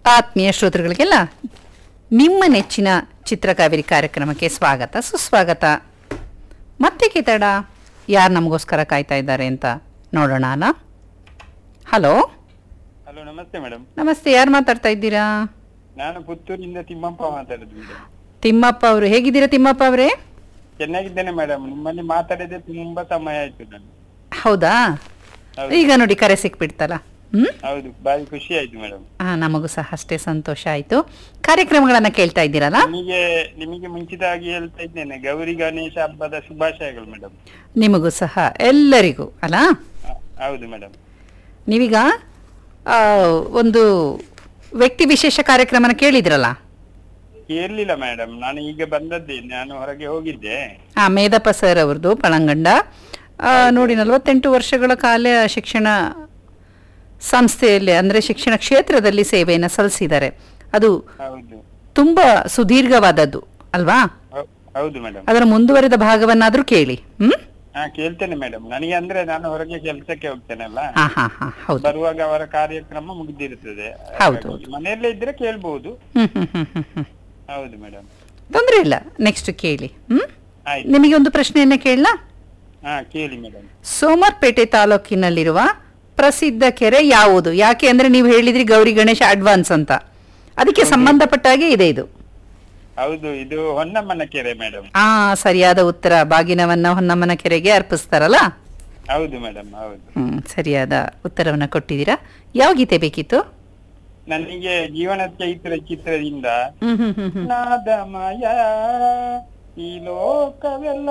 ಆತ್ಮೀಯ ಶ್ರೋತೃಗಳಿಗೆಲ್ಲ ನಿಮ್ಮ ನೆಚ್ಚಿನ ಚಿತ್ರಕಾವೇರಿ ಕಾರ್ಯಕ್ರಮಕ್ಕೆ ಸ್ವಾಗತ ಸುಸ್ವಾಗತ ಮತ್ತೆ ಕಿತಡ ಯಾರು ನಮಗೋಸ್ಕರ ಕಾಯ್ತಾ ಇದ್ದಾರೆ ಅಂತ ನೋಡೋಣ ಅಲ್ಲ ಹಲೋ ಹಲೋ ನಮಸ್ತೆ ಮೇಡಮ್ ನಮಸ್ತೆ ಯಾರು ಮಾತಾಡ್ತಾ ಇದ್ದೀರಾ ನಾನು ಪುತ್ತೂರಿಂದ ತಿಮ್ಮಪ್ಪ ಮಾತಾಡುದು ಮೇಡಮ್ ತಿಮ್ಮಪ್ಪ ಅವರು ಹೇಗಿದ್ದೀರಾ ತಿಮ್ಮಪ್ಪ ಅವರೇ ಚೆನ್ನಾಗಿದ್ದೇನೆ ಮೇಡಮ್ ನಿಮ್ಮಲ್ಲಿ ಮಾತಾಡಿದ್ರೆ ತುಂಬಾ ಸಮಯ ಆಯ್ತು ನಾನು ಹೌದಾ ಹೌದು. ಈಗ ನೋಡಿ ಕರೆ ಸಿಕ್ಬಿಡ್ತಲ್ಲ ಹ್ಮ್ ಹೌದು ಬಾರಿ ಖುಷಿ ಆಯ್ತು ಮೇಡಮ್ ಆ, ನಮಗೂ ಸಹ ಅಷ್ಟೇ ಸಂತೋಷ ಆಯ್ತು ಕಾರ್ಯಕ್ರಮಗಳನ್ನ ಕೇಳ್ತಾ ಇದ್ದೀರಲ್ಲ ನಿಮಗೆ ನಿಮಗೆ ಮುಂಚಿತವಾಗಿ ಹೇಳ್ತಾ ಇದ್ದೇನೆ ಗೌರಿ ಗಣೇಶ ಹಬ್ಬದ ಶುಭಾಶಯಗಳು ಮೇಡಮ್ ನಿಮಗೂ ಸಹ ಎಲ್ಲರಿಗೂ ಅಲ್ಲ ಹೌದು ಮೇಡಮ್ ನೀವೀಗ ಆ, ಒಂದು ವ್ಯಕ್ತಿ ವಿಶೇಷ ಕಾರ್ಯಕ್ರಮನ ಕೇಳಿದ್ರಲ್ಲ ಕೇಳಲಿಲ್ಲ ಮೇಡಮ್ ನಾನು ಈಗ ಬಂದದ್ದೇ ನಾನು ಹೊರಗೆ ಹೋಗಿದ್ದೆ ಆ ಮೇಧಪ್ಪ ಸರ್ ಅವ್ರದ್ದು ಪಳಂಗಂಡ ಆ, ನೋಡಿ ನಲವತ್ತೆಂಟು ವರ್ಷಗಳ ಕಾಲ ಶಿಕ್ಷಣ ಸಂಸ್ಥೆಯಲ್ಲಿ ಅಂದರೆ ಶಿಕ್ಷಣ ಕ್ಷೇತ್ರದಲ್ಲಿ ಸೇವೆಯನ್ನು ಸಲ್ಲಿಸಿದ್ದಾರೆ ಅದು ಹೌದು ತುಂಬ ಸುದೀರ್ಘವಾದದ್ದು ಅಲ್ವಾ ಹೌ- ಹೌದು ಮೇಡಮ್ ಅದರ ಮುಂದುವರೆದ ಭಾಗವನ್ನಾದರೂ ಕೇಳಿ ಹ್ಮ್ ಹಾ ಕೇಳ್ತೇನೆ ಮೇಡಮ್ ನನಗೆ ಅಂದ್ರೆ ನಾನು ಹೊರಗೆ ಕೆಲಸಕ್ಕೆ ಹೋಗ್ತೇನಲ್ಲ ಹಾ ಹಾ ಹಾ ಹೌದು ಬರುವಾಗ ಅವರ ಕಾರ್ಯಕ್ರಮ ಮುಗಿದಿರುತ್ತದೆ ಹೌದು. ಮನೆಯಲ್ಲೇ ಇದ್ರೆ ಕೇಳ್ಬಹುದು ಹ್ಮ್ ಹ್ಮ್ ಹ್ಮ್ ಹ್ಮ್ ಹ್ಮ್ ಹೌದು ಮೇಡಮ್ ತೊಂದರೆ ಇಲ್ಲ ನೆಕ್ಸ್ಟ್ ಕೇಳಿ ಹ್ಮ್ ಆಯ್ತು ನಿಮಗೆ ಒಂದು ಪ್ರಶ್ನೆಯನ್ನ ಕೇಳಲಾ ಹಾ ಕೇಳಿ ಮೇಡಮ್ ಸೋಮರ್ಪೇಟೆ ತಾಲೂಕಿನಲ್ಲಿರುವ ಪ್ರಸಿದ್ಧ ಕೆರೆ ಯಾವುದು ಯಾಕೆ ಅಂದ್ರೆ ನೀವು ಹೇಳಿದ್ರಿ ಗೌರಿ ಗಣೇಶ ಅಡ್ವಾನ್ಸ್ ಅಂತ ಅದಕ್ಕೆ ಸಂಬಂಧಪಟ್ಟ ಹಾಗೆ ಇದೆ ಇದು ಹೌದು ಇದು ಹೊನ್ನಮ್ಮನ ಕೆರೆ ಮೇಡಮ್ ಆ ಸರಿಯಾದ ಉತ್ತರ ಬಾಗಿನವನ್ನ ಹೊನ್ನಮ್ಮನ ಕೆರೆಗೆ ಅರ್ಪಿಸ್ತಾರಲ್ಲ ಹೌದು ಮೇಡಮ್ ಹೌದು ಹ್ಮ್ ಸರಿಯಾದ ಉತ್ತರವನ್ನ ಕೊಟ್ಟಿದ್ದೀರಾ ಯಾವ ಗೀತೆ ಬೇಕಿತ್ತು ನನಗೆ ಜೀವನ ಚೈತ್ರ ಚಿತ್ರದಿಂದ ಹ್ಮ್ ಹ್ಮ್ ಹ್ಮ್ ಹ್ಮ್ ನಾದಮಯ ಈ ಲೋಕವೆಲ್ಲ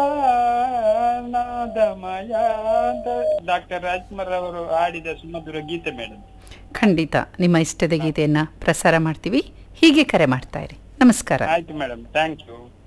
ನಾದಮಯ ಅಂತ ಡಾಕ್ಟರ್ ರಾಜ್ಕುಮಾರ್ ಅವರು ಹಾಡಿದ ಸುಮಧುರ ಗೀತೆ ಮೇಡಮ್ ಖಂಡಿತ ನಿಮ್ಮ ಇಷ್ಟದ ಗೀತೆಯನ್ನ ಪ್ರಸಾರ ಮಾಡ್ತೀವಿ ಹೀಗೆ ಕರೆ ಮಾಡ್ತಾ ಇರಿ ನಮಸ್ಕಾರ ಆಯ್ತು ಮೇಡಮ್ ಥ್ಯಾಂಕ್ ಯು